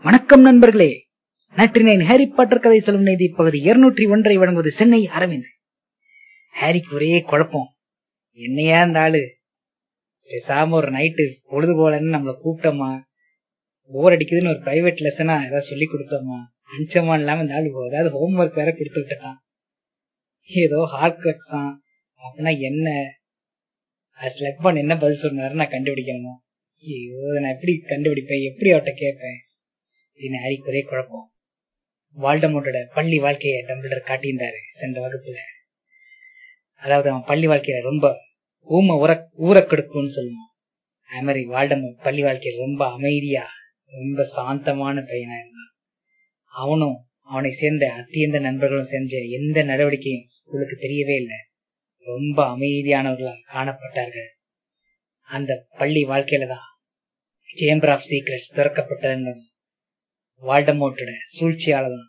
வணக்கம் நண்பர்களே நற்றினேன் Harry Potter கதை சொல்லும் நீதி பகுதி இருநூற்றி ஒன்றை வழங்குவது சென்னை அரவிந்த் ஹாரிக்கு ஒரே குழப்பம் என்னையா இந்த ஆளு பேசாம ஒரு நைட்டு பொழுது போலன்னு நம்மள கூப்பிட்டோமா போர் அடிக்குதுன்னு ஒரு பிரைவேட் லெசனா ஏதாவது சொல்லி கொடுத்தோமா அனுச்சமா இல்லாம இந்த ஆளு ஏதாவது ஹோம்ஒர்க் வேற கொடுத்து விட்டுட்டான் ஏதோ ஹார்ட் ஒர்க்ஸான் அப்படின்னா என்ன ஸ்லக்பான் என்ன பதில் சொன்னாரு நான் கண்டுபிடிக்கணுமா ஐயோ இதை நான் எப்படி கண்டுபிடிப்பேன் எப்படி அவட்ட கேட்பேன் அப்படின்னு ஹாரிக்கு ஒரே குழப்பம் வால்டமோட்டோட பள்ளி வாழ்க்கையை டம்பிளர் காட்டியிருந்தாரு சென்ற வகுப்புல அதாவது அவன் பள்ளி வாழ்க்கையில ரொம்ப ஊம உர ஊற கெடுக்கும்னு சொல்லுவான் அது மாதிரி வால்டமோட் பள்ளி வாழ்க்கையில ரொம்ப அமைதியா ரொம்ப சாந்தமான பையனா இருந்தான் அவனும் அவனை சேர்ந்த அத்தியந்த நண்பர்களும் செஞ்ச எந்த நடவடிக்கையும் ஸ்கூலுக்கு தெரியவே இல்லை ரொம்ப அமைதியானவர்களா காணப்பட்டார்கள் அந்த பள்ளி வாழ்க்கையில தான் சேம்பர் ஆஃப் சீக்ரெட்ஸ் திறக்கப்பட்டதுன்னு வால்டமோட்டோட சூழ்ச்சியால தான்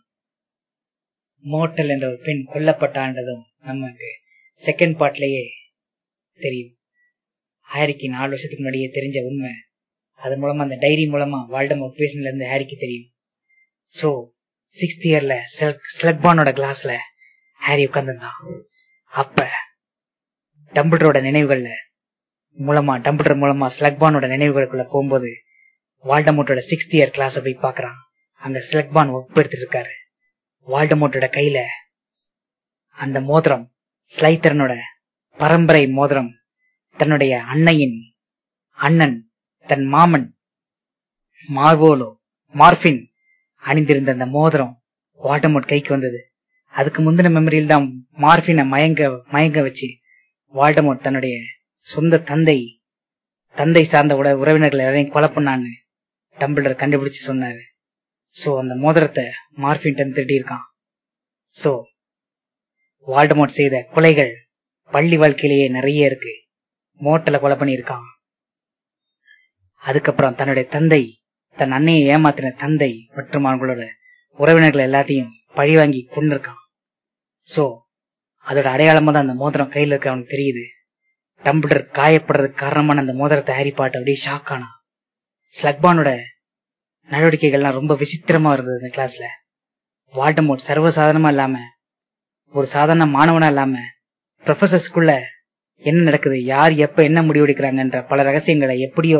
மோட்டல் என்ற ஒரு பெண் கொல்லப்பட்டான்றதும் நமக்கு செகண்ட் பார்ட்லயே தெரியும் ஹாரிக்கு நாலு வருஷத்துக்கு முன்னாடியே தெரிஞ்ச உண்மை அது மூலமா அந்த டைரி மூலமா வால்டமோட் பேசினதுல இருந்து ஹாரிக்கு தெரியும் சோ சிக்ஸ்த் இயர்ல ஸ்லக்பானோட கிளாஸ்ல ஹாரி உட்கார்ந்துருந்தான் அப்ப டம்பிள்டரோட நினைவுகள்ல மூலமா டம்பிள்டர் மூலமா ஸ்லக்பானோட நினைவுகளுக்குள்ள போகும்போது வால்டமோட்டோட சிக்ஸ்த் இயர் கிளாஸ போய் பாக்குறான் அங்க ஸ்லக்பான் ஒப்பு எடுத்துட்டு இருக்காரு வால்டமோட்டோட கையில அந்த மோதிரம் ஸ்லைத்தரனோட பரம்பரை மோதிரம் தன்னுடைய அன்னையின் அண்ணன் தன் மாமன் மார்வோலோ மார்பின் அணிந்திருந்த அந்த மோதிரம் வால்டமோட் கைக்கு வந்தது அதுக்கு முந்தின மெமரியில் தான் மார்பினை மயங்க மயங்க வச்சு வால்டமோட் தன்னுடைய சொந்த தந்தை தந்தை சார்ந்த உட உறவினர்கள் எல்லாரையும் கொலை பண்ணான்னு டம்பிளர் கண்டுபிடிச்சு சொன்னாரு சோ அந்த மோதிரத்தை மார்பின் திருடி இருக்கான் சோ வால்டமோட் செய்த கொலைகள் பள்ளி வாழ்க்கையிலேயே நிறைய இருக்கு மோட்டல கொலை பண்ணியிருக்கான் அதுக்கப்புறம் தன்னுடைய தந்தை தன் அன்னையை ஏமாத்தின தந்தை மற்றும் அவங்களோட உறவினர்கள் எல்லாத்தையும் பழி வாங்கி கொண்டிருக்கான் சோ அதோட அடையாளமா தான் அந்த மோதிரம் கையில இருக்க அவனுக்கு தெரியுது டம்பிளர் காயப்படுறதுக்கு காரணமான அந்த மோதிரத்தை ஹாரி பாட்டு அப்படியே ஷாக் ஆனா ஸ்லக்பானோட நடவடிக்கைகள்லாம் ரொம்ப விசித்திரமா இருந்தது அந்த கிளாஸ்ல வால்டமோட் சர்வசாதாரணமா இல்லாம ஒரு சாதாரண மாணவனா இல்லாம ப்ரொஃபசர்ஸ்குள்ள என்ன நடக்குது யார் எப்ப என்ன முடிவெடுக்கிறாங்கன்ற பல ரகசியங்களை எப்படியோ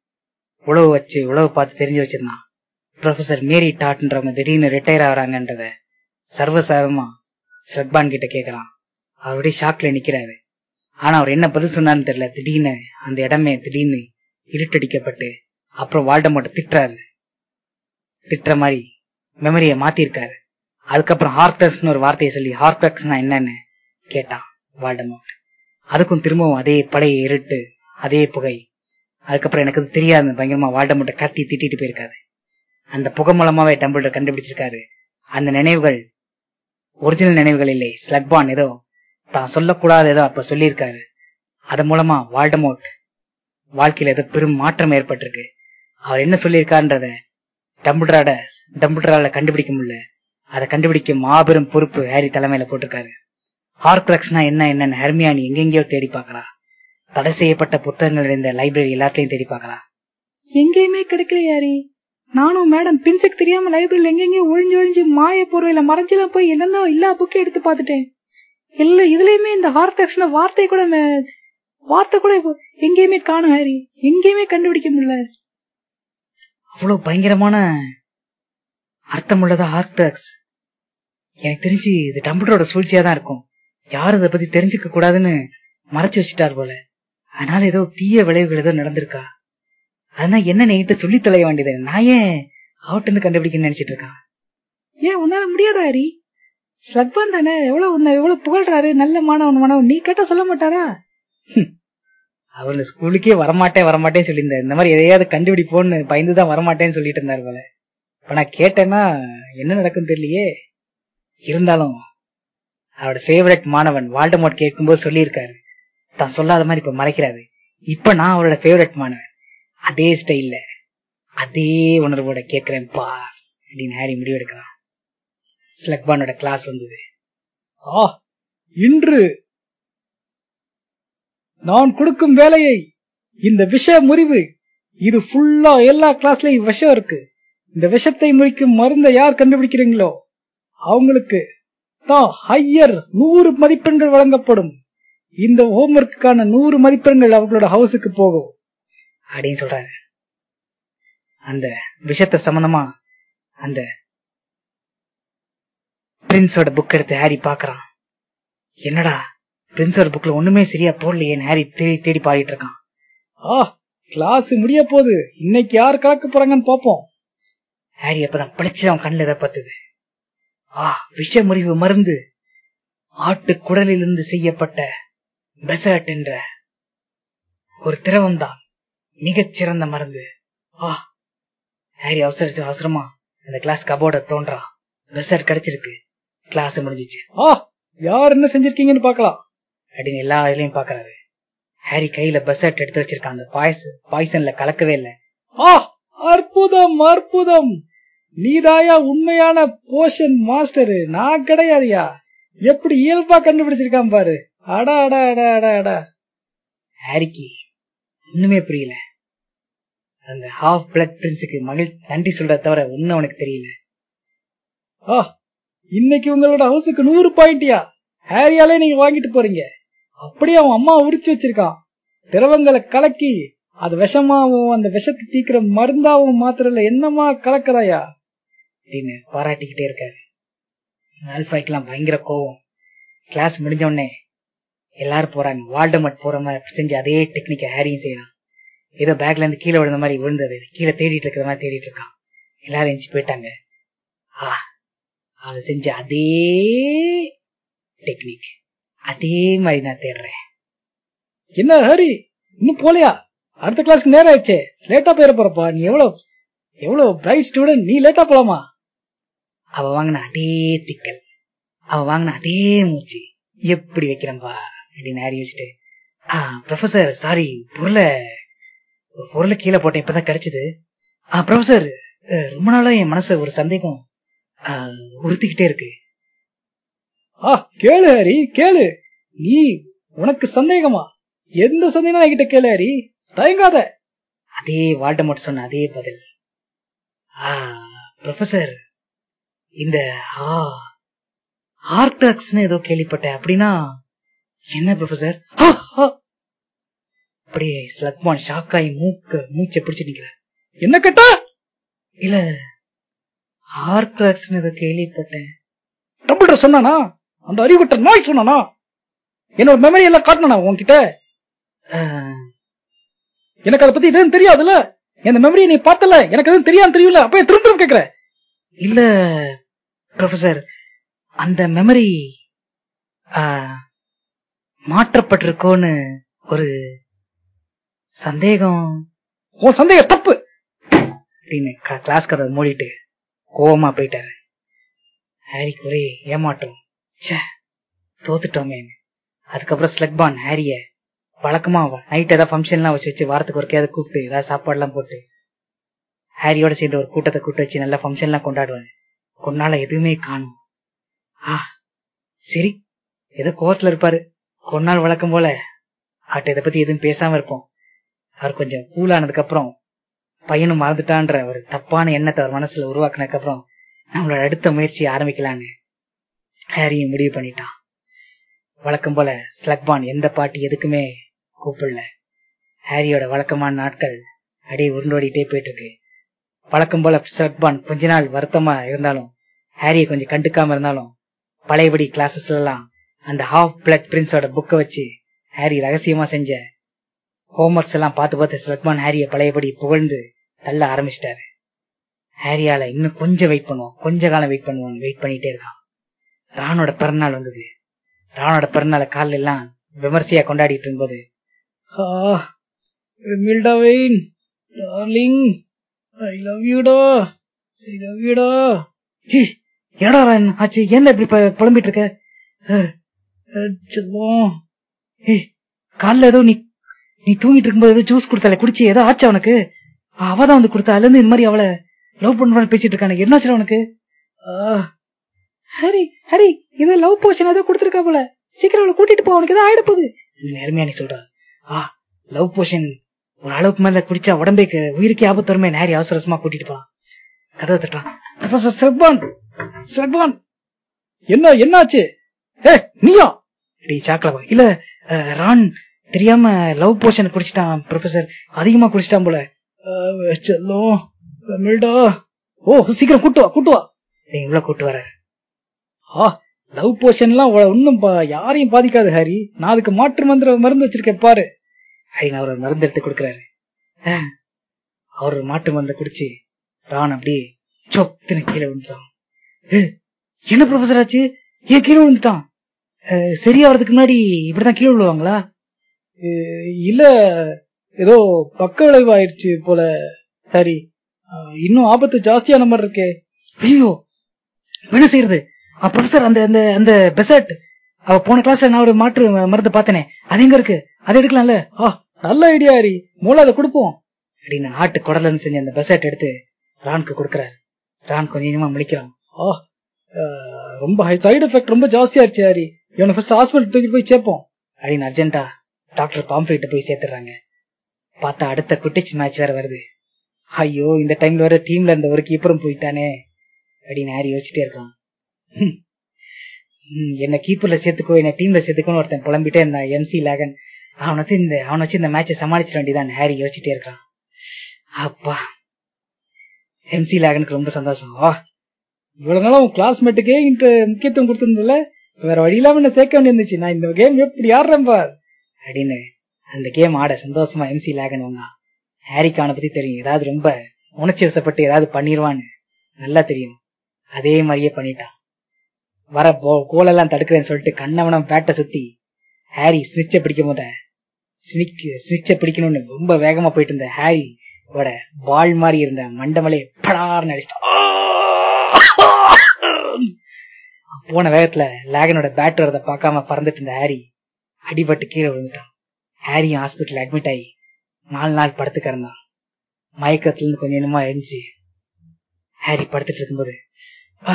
உழவு வச்சு உழவு பார்த்து தெரிஞ்சு வச்சிருந்தான் ப்ரொஃபசர் மேரி டாட்ன்றவங்க திடீர்னு ரிட்டையர் ஆகுறாங்கன்றத சர்வசாதாரணமா ஸ்லக்பான் கிட்ட கேக்குறான் அவருடைய ஷாக்ல நிக்கிறாரு ஆனா அவர் என்ன பதில் சொன்னார்னு தெரியல திடீர்னு அந்த இடமே திடீர்னு இருட்டடிக்கப்பட்டு அப்புறம் வால்டமோட்ட திட்டுறாரு திட்டுற மாதிரி மெமரிய மாத்திருக்காரு அதுக்கப்புறம் ஹார்டக்ஸ்னு ஒரு வார்த்தையை சொல்லி ஹார்டக்ஸ்னா என்னன்னு கேட்டான் வால்டமோட் அதுக்கும் திரும்பவும் அதே பழைய இருட்டு அதே புகை அதுக்கப்புறம் எனக்கு அது தெரியாது பயங்கரமா வால்டமோட்ட கத்தி திட்டிட்டு போயிருக்காரு அந்த புகை மூலமாவே டம்பிள்டர் கண்டுபிடிச்சிருக்காரு அந்த நினைவுகள் ஒரிஜினல் நினைவுகள் இல்லை ஸ்லக்பான் ஏதோ தான் சொல்லக்கூடாத ஏதோ அப்ப சொல்லியிருக்காரு அது மூலமா வால்டமோட் வாழ்க்கையில ஏதோ பெரும் மாற்றம் ஏற்பட்டிருக்கு அவர் என்ன சொல்லியிருக்காருன்றத டம்பிள்டராட டம்பிள்டரால கண்டுபிடிக்க முடியல அதை கண்டுபிடிக்க மாபெரும் பொறுப்பு ஹாரி தலைமையில போட்டிருக்காரு ஹார்க்ரக்ஸ்னா என்ன என்னன்னு ஹெர்மியானி எங்கெங்கயோ தேடி பாக்குறா தடை செய்யப்பட்ட புத்தகங்கள் இருந்த லைப்ரரி எல்லாத்தையும் தேடி பாக்குறா எங்கேயுமே கிடைக்கல யாரி நானும் மேடம் பின்செக் தெரியாம லைப்ரரியில எங்கெங்கயோ ஒழிஞ்சு ஒழிஞ்சு மாய போர்வையில மறைஞ்செல்லாம் போய் என்னென்ன எல்லா புக்கையும் எடுத்து பார்த்துட்டேன் இல்ல இதுலயுமே இந்த ஹார்டெக்ஸ்ன வார்த்தை கூட வார்த்தை கூட எங்கேயுமே காணும் ஹாரி எங்கேயுமே கண்டுபிடிக்க முடியல அவ்வளவு பயங்கரமான அர்த்தம் உள்ளதா ஹார்டெக்ஸ் எனக்கு தெரிஞ்சு இது டம்பிளரோட சூழ்ச்சியா தான் இருக்கும் யாரும் இதை பத்தி தெரிஞ்சுக்க கூடாதுன்னு மறைச்சு வச்சுட்டார் போல அதனால ஏதோ தீய விளைவுகள் ஏதோ நடந்திருக்கா அதனால என்ன நீங்கிட்ட சொல்லி தொலைய வேண்டியது நான் ஏன் அவட்டு இருந்து கண்டுபிடிக்க நினைச்சிட்டு இருக்கான் ஏன் உன்னால முடியாதா ஹாரி ஸ்லக்பான் தானே எவ்வளவு உன்னை எவ்வளவு புகழ்றாரு நல்ல மாணவன் மாணவன் நீ கேட்டா சொல்ல மாட்டாரா அவர் ஸ்கூலுக்கே வரமாட்டேன் வரமாட்டேன்னு சொல்லியிருந்தார் இந்த மாதிரி எதையாவது கண்டுபிடிப்போன்னு பயந்துதான் வரமாட்டேன்னு சொல்லிட்டு இருந்தார் போல இப்ப நான் கேட்டேன்னா என்ன நடக்கும் தெரியலையே இருந்தாலும் அவரோட ஃபேவரட் மாணவன் வால்டமோட் கேட்கும்போது சொல்லியிருக்காரு தான் சொல்லாத மாதிரி இப்ப மறைக்கிறாரு இப்ப நான் அவரோட ஃபேவரட் மாணவன் அதே ஸ்டைல்ல அதே உணர்வோட கேக்குறேன் பா அப்படின்னு ஹாரி முடிவெடுக்கிறான் ஸ்லக்பானோட கிளாஸ் வந்தது ஆ இன்று நான் கொடுக்கும் வேலையை இந்த விஷ முறிவு இது ஃபுல்லா எல்லா கிளாஸ்லயும் விஷம் இருக்கு இந்த விஷத்தை முறிக்கும் மருந்தை யார் கண்டுபிடிக்கிறீங்களோ அவங்களுக்கு தான் ஹையர் நூறு மதிப்பெண்கள் வழங்கப்படும் இந்த ஹோம்ஒர்க்குக்கான நூறு மதிப்பெண்கள் அவங்களோட ஹவுஸுக்கு போகும் அப்படின்னு சொல்றாரு அந்த விஷயத்த சம்பந்தமா அந்த பிரின்ஸோட புக் எடுத்து ஹாரி பாக்குறான் என்னடா பிரின்ஸோட புக்ல ஒண்ணுமே சரியா போடலையேன்னு ஹாரி தேடி தேடி பாடிட்டு இருக்கான் ஆ கிளாஸ் முடிய போகுது இன்னைக்கு யார் கலக்க போறாங்கன்னு பாப்போம் ஹாரி அப்பதான் பளிச்சு அவன் கண்ணில் எதை பார்த்தது ஆ விஷ முறிவு மருந்து ஆட்டு குடலிலிருந்து செய்யப்பட்ட பெசர்ட் என்ற ஒரு திரவம் தான் மிகச் சிறந்த மருந்து ஆ ஹாரி அவசரிச்சு அவசரமா அந்த கிளாஸ் கபோர்ட தோன்றா பெசர்ட் கிடைச்சிருக்கு கிளாஸ் முடிஞ்சிச்சு ஆ யார் என்ன செஞ்சிருக்கீங்கன்னு பார்க்கலாம் அப்படின்னு எல்லா இதுலயும் பாக்குறாரு ஹாரி கையில பெசர்ட் எடுத்து வச்சிருக்கான் அந்த பாய்ஸ் பாய்சன்ல கலக்கவே இல்லை ஆ அற்புதம் அற்புதம் நீதாயா உண்மையான போஷன் மாஸ்டர் நான் கிடையாதுயா எப்படி இயல்பா கண்டுபிடிச்சிருக்கான் பாரு அடா அடா அடா அடா அடா ஹாரிக்கு ஒண்ணுமே புரியல அந்த ஹாஃப் பிளட் பிரின்ஸுக்கு மகிழ் நன்றி சொல்றத தவிர ஒண்ணும் அவனுக்கு தெரியல ஆ இன்னைக்கு உங்களோட ஹவுஸுக்கு நூறு பாயிண்டியா ஹேரியாலே நீங்க வாங்கிட்டு போறீங்க அப்படியே அவன் அம்மா உரிச்சு வச்சிருக்கான் திரவங்களை கலக்கி அது விஷமாவும் அந்த விஷத்தை தீக்கிற மருந்தாவும் மாத்திரல என்னமா கலக்குறாயா அப்படின்னு பாராட்டிக்கிட்டே இருக்காரு ஆல்ஃபாய்க்கெல்லாம் பயங்கர கோவம் கிளாஸ் முடிஞ்ச உடனே எல்லாரும் போறாங்க வால்டமட் போற மாதிரி செஞ்சு அதே டெக்னிக்க ஹேரியும் செய்யறான் ஏதோ பேக்ல இருந்து கீழே விழுந்த மாதிரி விழுந்தது கீழே தேடிட்டு இருக்கிற மாதிரி தேடிட்டு இருக்கான் எல்லாரும் எஞ்சி போயிட்டாங்க ஆ அவன் செஞ்ச அதே டெக்னிக் அதே மாதிரி நான் தேடுறேன் என்ன ஹரி இன்னும் போலையா அடுத்த கிளாஸ்க்கு நேரம் ஆயிடுச்சே லேட்டா போயிட போறப்பா நீ எவ்வளவு எவ்வளவு பிரைட் ஸ்டூடெண்ட் நீ லேட்டா போலாமா அவ வாங்கின அதே திக்கல் அவ வாங்கின அதே மூச்சு எப்படி வைக்கிறம்பா அப்படின்னு ஹாரி வச்சுட்டு ஆ ப்ரொஃபசர் சாரி பொருளை ஒரு பொருளை கீழே போட்டேன் இப்பதான் கிடைச்சது ஆ ப்ரொஃபசர் அஹ், ரொம்ப நாளா என் மனசு ஒரு சந்தேகம் ஆ, உறுத்திக்கிட்டே இருக்கு ஆ கேளு ஹரி கேளு நீ உனக்கு சந்தேகமா எந்த சந்தேகம் என்கிட்ட கேளு ஹரி தயங்காத அதே வால்டமோட் சொன்ன அதே பதில் ஆ ப்ரொஃபசர் இந்த ஆ ஹார்டாக்ஸ்னு ஏதோ கேள்விப்பட்டேன் அப்படின்னா என்ன ப்ரொஃபசர் ஆ, ஆ. அப்படியே ஸ்லக்மான் ஷாக் ஆகி மூக்க மூச்சை பிடிச்சு நிக்கிற என்ன கேட்டா இல்ல ஹார்டாக்ஸ்னு ஏதோ கேள்விப்பட்டேன் டம்பிள்டர் சொன்னானா அந்த அறிவுட்ட நாய் சொன்னானா என்னோட மெமரி எல்லாம் காட்டினா உன்கிட்ட ஆ, எனக்கு அதை பத்தி எதுவும் தெரியாதுல்ல இந்த மெமரியை நீ பார்த்தல எனக்கு எதுவும் தெரியாது தெரியல அப்ப திரும்ப திரும்ப கேக்குற இல்ல ப்ரொஃபசர் அந்த மெமரி மாற்றப்பட்டிருக்கோன்னு ஒரு சந்தேகம் உன் சந்தேகம் தப்பு அப்படின்னு க- கிளாஸ் கதை மூடிட்டு கோவமா போயிட்டாரு ஹாரிக்கு ஒரே ஏமாட்டம் ச்சே தோத்துட்டோமே அதுக்கப்புறம் ஸ்லக்பான் ஹாரிய வழக்கமா நைட் ஏதாவது ஃபங்க்ஷன்லாம் வச்சு வச்சு வாரத்துக்கு ஒருக்கையாவது கூப்பிட்டு ஏதாவது சாப்பாடுலாம் போட்டு ஹாரியோட சேர்ந்து ஒரு கூட்டத்தை கூட்ட வச்சு நல்லா ஃபங்க்ஷன்லாம் கொண்டாடுவாங்க கொண்டால எதுவுமே காணும் ஆ சரி ஏதோ கோவத்துல இருப்பாரு கொண்டாள் வழக்கம் போல ஆட்ட இதை பத்தி எதுவும் பேசாம இருப்போம் அவர் கொஞ்சம் கூலானதுக்கு அப்புறம் பையனும் மறந்துட்டான்ற ஒரு தப்பான எண்ணத்தை அவர் மனசுல உருவாக்குனதுக்கு அப்புறம் நம்மளோட அடுத்த முயற்சியை ஆரம்பிக்கலான்னு ஹாரியும் முடிவு பண்ணிட்டான் வழக்கம் போல ஸ்லக்பான் எந்த பாட்டி எதுக்குமே கூப்பிடல ஹாரியோட வழக்கமான நாட்கள் அப்படியே உருண்டோடிட்டே போயிட்டு இருக்கு வழக்கம் போல ஸ்லக்பான் கொஞ்ச நாள் வருத்தமா இருந்தாலும் ஹாரியை கொஞ்சம் கண்டுக்காம இருந்தாலும் பழையபடி கிளாஸஸ்ல எல்லாம் அந்த ஹாஃப் பிளட் பிரின்ஸோட புக்கை வச்சு ஹாரி ரகசியமா செஞ்ச ஹோம்ஒர்க்ஸ் எல்லாம் பார்த்து பார்த்து ஸ்லக்மான் ஹாரிய பழையபடி புகழ்ந்து தள்ள ஆரம்பிச்சிட்டாரு ஹாரியால இன்னும் கொஞ்சம் வெயிட் பண்ணுவோம் கொஞ்ச காலம் வெயிட் பண்ணுவோம் வெயிட் பண்ணிட்டே இருக்கான் ராணோட பிறநாள் வந்தது ராணோட பிறநாளை காலையில எல்லாம் விமர்சையா கொண்டாடிட்டு இருக்கும்போது மில்டாவின் டார்லிங் ஐ லவ் யூடா ஐ லவ் யூடா "ஹே, என்னடா ராயன் ஆச்சு என்ன இப்படி ப- புலம்பிட்டு இருக்க செல்வம் ஏய் காலைல ஏதோ நீ நீ தூங்கிட்டு இருக்கும்போது ஏதோ ஜூஸ் கொடுத்தாலே குடிச்சு ஏதோ ஆச்சு அவனுக்கு அவ தான் வந்து கொடுத்தா அதுல இருந்து இந்த மாதிரி அவளை லவ் பண்ணுவான்னு பேசிட்டு இருக்கானு என்னாச்சு அவனுக்கு ஹரி ஹரி இது லவ் போஷன் ஏதோ கொடுத்துருக்கா போல சீக்கிரம் அவளை கூட்டிட்டு போ அவனுக்கு ஏதோ ஆயிட போகுது நேர்மையா நீ சொல்ற ஆ லவ் போஷன் ஒரு அளவுக்கு மேல குடிச்சா உடம்புக்கு உயிருக்கே ஆபத்து வருமே நேரி அவசர அவசரமா கூட்டிட்டு போலாம் கதவை தட்டான் ப்ரொஃபசர் ஸ்லக்பான் ஸ்லக்பான் என்ன என்னாச்சு ஏ நீயா அடி சாக்கலவா இல்ல அஹ், ரான் தெரியாம லவ் போர்ஷன் குடிச்சிட்டான் ப்ரொஃபசர் அதிகமா குடிச்சிட்டான் போல அஹ், செல்லம் தமிழ்டா ஓ சீக்கிரம் கூட்டு வா கூட்டு வா நீ உள்ள கூட்டு வர ஆ லவ் போஷன்லாம் ஒன்னும் யாரையும் பாதிக்காது ஹாரி நான் அதுக்கு மாற்று மந்திர மருந்து வச்சிருக்கேன் பாரு அப்படின்னு அவர் ஒரு மருந்து எடுத்து கொடுக்குறாரு அஹ், அவர் ஒரு மாட்டு மருந்தை குடிச்சு ரான் அப்படியே சொத்துன்னு கீழே விழுந்துட்டான் அஹ், என்ன ப்ரொஃபசர் ஆச்சு ஏன் கீழே விழுந்துட்டான் அஹ், சரியாவதுக்கு முன்னாடி இப்படிதான் கீழே விழுவாங்களா அஹ், இல்ல ஏதோ பக்க விளைவு ஆயிடுச்சு போல ஹாரி அஹ், இன்னும் ஆபத்து ஜாஸ்தியான மாதிரி இருக்கே ஐயோ என்ன செய்யறது ப்ரொஃபசர் அந்த அந்த அந்த பெசட் அவ போன கிளாஸ்ல நான் ஒரு மாற்று மருந்து பார்த்தனே அது எங்க இருக்கு அதை எடுக்கலாம்ல ஆ நல்ல ஐடியா ஹாரி மூளை அதை கொடுப்போம் அப்படின்னு ஆட்டு குடல இருந்து செஞ்ச அந்த பெசட் எடுத்து ரானுக்கு கொடுக்கறாரு ரான் கொஞ்சம் கொஞ்சமா முழிக்கிறான் ஆ அஹ், ரொம்ப சைடு எஃபெக்ட் ரொம்ப ஜாஸ்தியாயிருச்சு ஹாரி இவனை ஃபர்ஸ்ட் ஹாஸ்பிட்டல் தூக்கி போய் சேர்ப்போம் அப்படின்னு அர்ஜென்ட்டா டாக்டர் பாம்ஃபிட்ட போய் சேர்த்துறாங்க பார்த்தா அடுத்த குட்டிச் மேட்ச் வேற வருது ஐயோ இந்த டைம்ல வேற டீம்ல இருந்த ஒரு கீப்பரும் போயிட்டானே அப்படின்னு ஹாரி யோசிச்சுட்டே இருக்கான் ஹம். ஹம், என்ன கீப்பர்ல சேர்த்துக்கோ என்ன டீம்ல சேர்த்துக்கோன்னு ஒருத்தன் புலம்பிட்டே இருந்தான் எம்சி லேகன் அவன் வச்சு இந்த அவனை வச்சு இந்த மேட்சை சமாளிச்சிட வேண்டியதான் ஹாரி யோசிச்சுட்டே இருக்கான் அப்பா எம்சி லேகனுக்கு ரொம்ப சந்தோஷம் ஆ இவ்வளவு நாளா உன் கிளாஸ்மேட்டுக்கே இன்ட்டு முக்கியத்துவம் கொடுத்திருந்தல வேற வழி இல்லாம என்ன சேர்க்க வேண்டியிருந்துச்சு நான் இந்த கேம் எப்படி ஆடுறேன் பார் அப்படின்னு அந்த கேம் ஆட சந்தோஷமா எம்சி லேகன் வந்தான் ஹாரிக்கான பத்தி தெரியும் ஏதாவது ரொம்ப உணர்ச்சி வசப்பட்டு ஏதாவது பண்ணிடுவான்னு நல்லா தெரியும் அதே மாதிரியே பண்ணிட்டான் வர கோலெல்லாம் தடுக்கிறேன்னு சொல்லிட்டு கண்ணவனம் பேட்டை சுத்தி ஹாரி ஸ்விட்சை பிடிக்கும் போத ஸ்விட்சை பிடிக்கணும்னு ரொம்ப வேகமா போயிட்டு இருந்த ஹாரி ஓட பால் மாதிரி இருந்த மண்டமலே படார்னு அடிச்சிட்டான் போன வேகத்துல லேகனோட பேட் வரத பார்க்காம பறந்துட்டு இருந்த ஹாரி அடிபட்டு கீழே விழுந்துட்டான் ஹாரியும் ஹாஸ்பிட்டல் அட்மிட் ஆகி நாலு நாள் படுத்து கிடந்தான் மயக்கத்துல இருந்து கொஞ்சம் என்னமா எழுந்துச்சு ஹாரி படுத்துட்டு இருக்கும்போது "ஆ,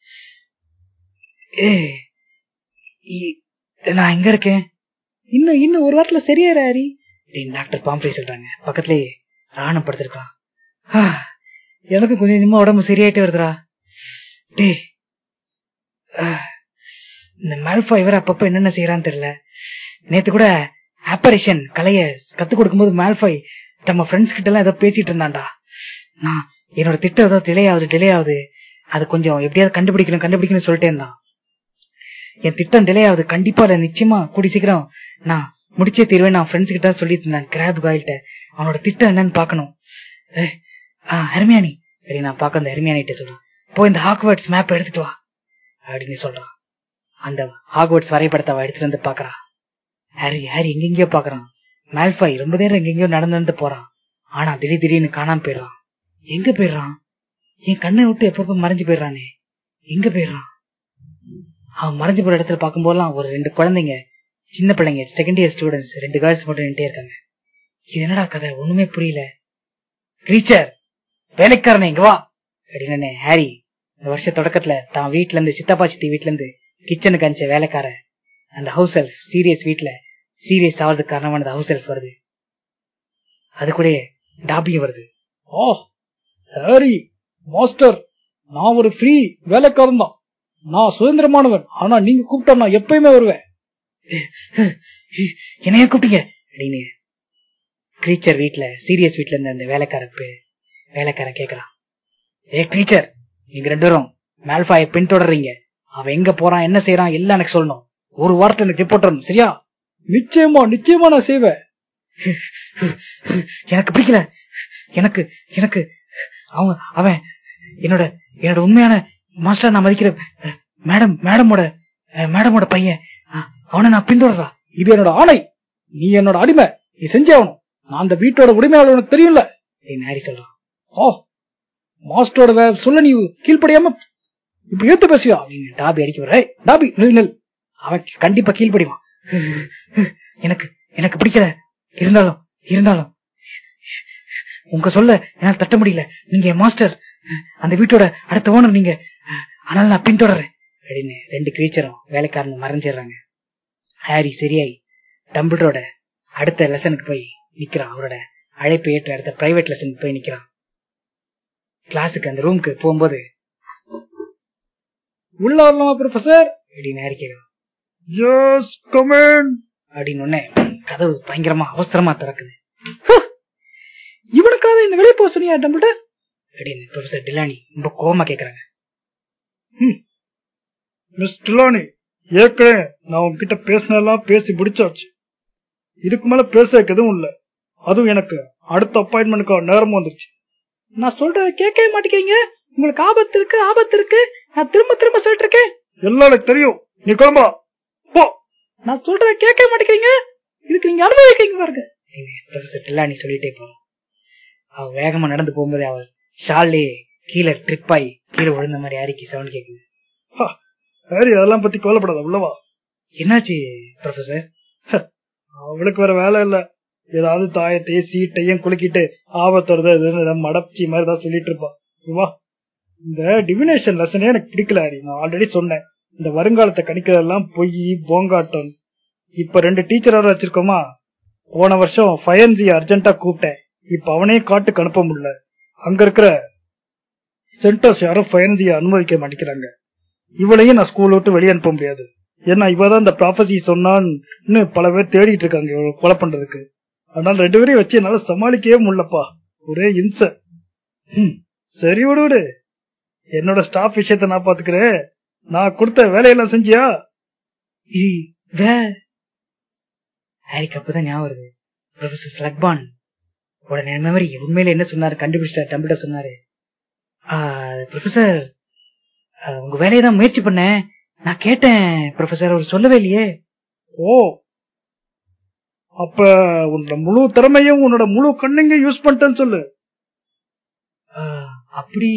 ஏய், இ- நான் எங்க இருக்கேன் இன்னும் இன்னும் ஒரு வாரத்துல சரியாயிரு ஹாரி அப்படின்னு டாக்டர் பாம்ஃப்ரே சொல்றாங்க பக்கத்துலயே ராணம் படுத்திருக்கான் "ஆ, எனக்கு கொஞ்சம் கொஞ்சமா உடம்பு சரியாயிட்டே வருதுடா டேய் ஆ, இந்த மால்ஃபாய் வேற அப்பப்ப என்னென்ன செய்யறான்னு தெரியல நேத்து கூட ஆப்பரேஷன் கலைய கத்து கொடுக்கும்போது மால்ஃபாய் நம்ம ஃப்ரெண்ட்ஸ் கிட்ட எல்லாம் ஏதோ பேசிட்டு இருந்தான்டா நான் என்னோட திட்டம் ஏதோ டிலே ஆகுது டிலே ஆகுது அது கொஞ்சம் எப்படியாவது கண்டுபிடிக்கணும் கண்டுபிடிக்கணும்னு சொல்லிட்டே இருந்தான் என் திட்டம் டிலே ஆகுது கண்டிப்பா அதை நிச்சயமா கூடி சீக்கிரம் நான் முடிச்சே தீர்வேன் நான் ஃப்ரெண்ட்ஸ் கிட்ட சொல்லிட்டு இருந்தேன் கிராப் காயில்ட்ட அவனோட திட்டம் என்னன்னு பாக்கணும் ஹெர்மியானி சரி நான் பார்க்க அந்த ஹெர்மியானிட்ட சொல்றேன் போய் இந்த ஹாக்வர்ட்ஸ் மேப் எடுத்துட்டு வா அப்படின்னு சொல்றான் அந்த ஹாக்வர்ட்ஸ் வரைபடத்தை அவ எடுத்துட்டு வந்து பாக்குறா ஹாரி ஹாரி எங்கெங்கயோ பாக்குறான் மேல்ஃபாய் ரொம்ப நேரம் எங்கெங்கயோ நடந்து நடந்து போறான் ஆனா திடீர் திடீர்னு காணாம போயிடுறான் எங்க போயிடுறான் என் கண்ணை விட்டு எப்பப்ப மறைஞ்சு போயிடுறானே எங்க போயிடுறான் அவன் மறைஞ்சு போற இடத்துல பார்க்கும்போதெல்லாம் ஒரு ரெண்டு குழந்தைங்க சின்ன பிள்ளைங்க செகண்ட் இயர் ஸ்டூடெண்ட்ஸ் ரெண்டு கேர்ள்ஸ் மட்டும் நின்றுட்டே இருக்காங்க இது என்னடா கதை ஒண்ணுமே புரியல கிரீச்சர் வேலைக்காரனே இங்க வா அப்படின்னு ஹாரி இந்த வருஷ தொடக்கத்துல தான் வீட்ல இருந்து சித்தப்பா சித்தி வீட்ல இருந்து கிச்சனுக்கு அனுப்பிச்ச வேலைக்கார அந்த ஹவுஸ் ஹெல்ப் சீரியஸ் வீட்ல சீரியஸ் ஆகிறதுக்கு காரணமானது ஹவுஸ் ஹெல்ப் வருது அது கூட டாபியும் வருது ஆ ஹாரி மாஸ்டர் நான் ஒரு ஃப்ரீ வேலைக்காரன் தான் நான் சுதந்திரமானவன் ஆனா நீங்க கூப்பிட்டா நான் எப்பயுமே வருவேன் என்னைய கூப்பிட்டீங்க அப்படின்னு கிரீச்சர் வீட்ல சீரியஸ் வீட்ல இருந்த அந்த வேலைக்கார பே- வேலைக்காரன் கேக்குறான் ஏ கிரீச்சர் நீங்க ரெண்டு பேரும் மேல்ஃபாய பின்தொடர்றீங்க அவன் எங்க போறான் என்ன செய்யறான் எல்லாம் எனக்கு சொல்லணும் ஒரு வாரத்துல எனக்கு ரிப்போர்ட் வரணும் சரியா நிச்சயமா நிச்சயமா நான் செய்வேன் எனக்கு பிடிக்கல எனக்கு எனக்கு அவங்க அவன் என்னோட என்னோட உண்மையான மாஸ்டர் நான் மதிக்கிற அஹ், மேடம் மேடமோட அஹ், மேடமோட பையன் அஹ், அவனை நான் பின்தொடர்றா இது என்னோட ஆணை நீ என்னோட அடிமை நீ செஞ்சே ஆகணும் நான் அந்த வீட்டோட உரிமையாளர் உனக்கு தெரியும்ல அப்படின்னு ஹாரி சொல்றான் ஓ மாஸ்டரோட வேலை சொல்ல நீ கீழ்ப்படியாம இப்படி ஏத்து பேசுவியா அப்படின்னு டாபி அடிக்க வர டாபி நில் நில் அவன் கண்டிப்பா கீழ்ப்படிவான் எனக்கு எனக்கு பிடிக்கல இருந்தாலும் இருந்தாலும் உங்க சொல்ல என்னால தட்ட முடியல நீங்க என் மாஸ்டர் அந்த வீட்டோட அடுத்த ஓனர் நீங்க ஆனால் நான் பின்தொடர்றேன் அப்படின்னு ரெண்டு கிரீச்சரும் வேலைக்காரங்க மறைஞ்சிடுறாங்க ஹாரி சரியாய் டம்பிளரோட அடுத்த லெசனுக்கு போய் நிக்கிறான் அவரோட அழைப்பு ஏற்ற அடுத்த பிரைவேட் லெசனுக்கு போய் நிக்கிறான் கிளாஸுக்கு அந்த ரூமுக்கு போகும்போது உள்ள வரலாமா ப்ரொஃபசர் அப்படின்னு ஹாரி கேட்கிறான் எஸ் கமெண்ட் அப்படின்னு உடனே கதவு பயங்கரமா அவசரமா திறக்குது இவனுக்காக இந்த வெளியே போக சொன்னியா டம்பிள்டர் அப்படின்னு ப்ரொஃபசர் டிலானி ரொம்ப கோவமா கேக்குறாங்க மிஸ் டிலானி ஏற்கனவே நான் உன்கிட்ட பேசினெல்லாம் பேசி முடிச்சாச்சு இதுக்கு மேல பேச எதுவும் இல்ல அதுவும் எனக்கு அடுத்த அப்பாயின்மெண்ட்டுக்கு நேரமும் வந்துருச்சு நான் சொல்றத கேட்கவே மாட்டேங்கிறீங்க உங்களுக்கு ஆபத்து இருக்கு ஆபத்து இருக்கு நான் திரும்ப திரும்ப சொல்லிட்டு இருக்கேன் எல்லாம் எனக்கு தெரியும் நீ கிளம்பா போ நான் சொல்றத கேட்கவே மாட்டேங்கிறீங்க இதுக்கு நீங்க அனுபவிக்கிறீங்க பாருங்க ப்ரொஃபசர் டிலானி சொல்லிட்டே போறோம் அவ வேகமா நடந்து போகும்போது அவ ஷால்லே கீழே ட்ரிப் ஆகி கீழே விழுந்த மாதிரி ஹாரிக்கு சவுண்ட் கேக்குது சரி அதெல்லாம் பத்தி கவலைப்படாத உள்ளவா என்னாச்சு ப்ரொஃபசர் அவளுக்கு வேற வேலை இல்ல ஏதாவது தாயத்தை சீட்டையும் குலுக்கிட்டு ஆபத்து வருது இது மடப்சி மாதிரி தான் சொல்லிட்டு இருப்பா வா இந்த டிவினேஷன் லெசனே எனக்கு பிடிக்கல ஹரி நான் ஆல்ரெடி சொன்னேன் இந்த வருங்காலத்தை கணிக்கிறதெல்லாம் பொய் போங்காட்டம் இப்ப ரெண்டு டீச்சர் வர வச்சிருக்கோமா போன வருஷம் ஃபயன்சி அர்ஜென்ட்டா கூப்பிட்டேன் இப்ப அவனே காட்டுக்கு அனுப்ப முடியல அங்க இருக்கிற சென்டர்ஸ் யாரும் ஃபயன்சியை அனுமதிக்க மாட்டேங்கிறாங்க இவளையும் நான் ஸ்கூல் விட்டு வெளியே அனுப்ப முடியாது ஏன்னா இவதான் இந்த ப்ராஃபசி சொன்னான்னு பல பேர் தேடிட்டு இருக்காங்க இவளை கொலை பண்றதுக்கு அதனால ரெண்டு பேரையும் வச்சு என்னால சமாளிக்கவே முடியலப்பா ஒரே இம்சை ஹம், சரி விடு விடு என்னோட ஸ்டாஃப் விஷயத்த நான் பாத்துக்கிறேன் நான் கொடுத்த வேலையெல்லாம் செஞ்சியா இது வே ஹாரிக்கு அப்பதான் ஞாபகம் வருது ப்ரொஃபசர் ஸ்லக்பான் உடனே மெமரி உண்மையில என்ன சொன்னாரு கண்டுபிடிச்சிட்டார் டம்பிட்ட சொன்னாரு ப்ரொஃபசர் உங்க வேலையை தான் முயற்சி பண்ணேன் நான் கேட்டேன் ப்ரொஃபசர் அவர் சொல்லவே இல்லையே ஓ அப்ப உன்னோட முழு திறமையும் உன்னோட முழு கண்ணையும் யூஸ் பண்ணிட்டேன்னு சொல்லு ஆ, அப்படி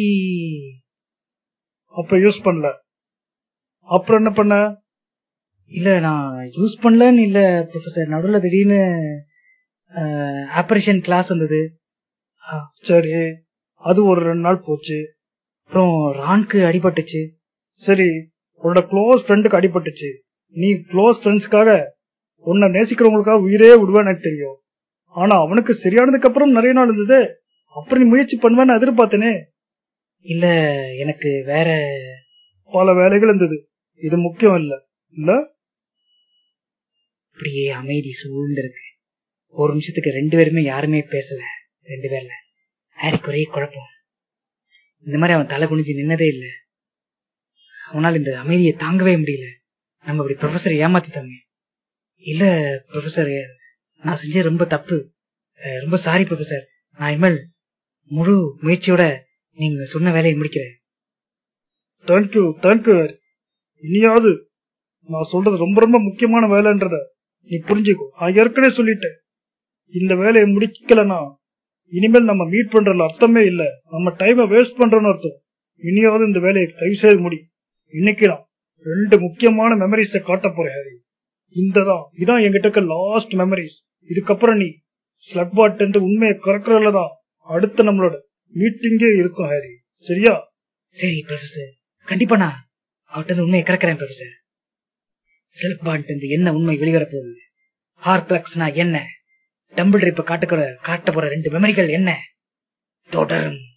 அப்ப யூஸ் பண்ணல அப்புறம் என்ன பண்ண இல்ல நான் யூஸ் பண்ணலன்னு இல்ல ப்ரொஃபசர் நடுவுல திடீர்னு ஆபரேஷன் கிளாஸ் வந்தது சரி அது ஒரு ரெண்டு நாள் போச்சு அப்புறம் ரான்க்கு அடிபட்டுச்சு சரி உன்னோட க்ளோஸ் ஃப்ரெண்டுக்கு அடிபட்டுச்சு நீ க்ளோஸ் ஃப்ரெண்ட்ஸ்க்காக உன்னை நேசிக்கிறவங்களுக்காக உயிரே விடுவேன்னு எனக்கு தெரியும் ஆனா அவனுக்கு சரியானதுக்கு அப்புறம் நிறைய நாள் இருந்தது அப்புறம் நீ முயற்சி பண்ணுவேன்னு எதிர்பார்த்தனே இல்ல எனக்கு வேற பல வேலைகள் இருந்தது இது முக்கியம் இல்ல இல்ல அப்படியே அமைதி சூழ்ந்திருக்கு ஒரு நிமிஷத்துக்கு ரெண்டு பேருமே யாருமே பேசல ரெண்டு பேர்ல ஹாரிக்கு ஒரே குழப்பம் இந்த மாதிரி அவன் தலை குனிஞ்சு நின்னதே இல்ல அவனால் இந்த அமைதியை தாங்கவே முடியல நம்ம இப்படி ப்ரொஃபசர் ஏமாத்திட்டோமே இல்ல ப்ரொஃபசர் நான் செஞ்ச ரொம்ப தப்பு அஹ், ரொம்ப சாரி ப்ரொஃபசர் நான் இனிமேல் முழு முயற்சியோட நீங்க சொன்ன வேலையை முடிக்கிறேன் தேங்க்யூ தேங்க்யூ இனியாவது நான் சொல்றது ரொம்ப ரொம்ப முக்கியமான வேலைன்றத நீ புரிஞ்சுக்கோ நான் ஏற்கனவே சொல்லிட்டேன் இந்த வேலையை முடிக்கலனா இனிமேல் நம்ம மீட் பண்றதுல அர்த்தமே இல்ல நம்ம டைமை வேஸ்ட் பண்றோம்னு அர்த்தம் இனியாவது இந்த வேலையை தயவு செய்து முடி இன்னைக்கு நான் ரெண்டு முக்கியமான மெமரிஸ காட்ட போறேன் ஹரி இந்த தான் இதான் என்கிட்ட இருக்க லாஸ்ட் மெமரிஸ் இதுக்கப்புறம் நீ ஸ்லக் பாட் உண்மையை கறக்குறதுல தான் அடுத்த நம்மளோட மீட்டிங்கே இருக்கும் ஹரி சரியா சரி ப்ரொஃபசர் கண்டிப்பா நான் அவர்கிட்ட இருந்து உண்மையை கறக்கிறேன் ப்ரொஃபசர் சிலக் பாண்ட் இருந்து என்ன உண்மை வெளிவர போகுது ஹார்க்ரக்ஸ்னா என்ன டம்பிள் இப்ப காட்டுக்கிற காட்ட போற ரெண்டு மெமரிகள் என்ன தொடரும்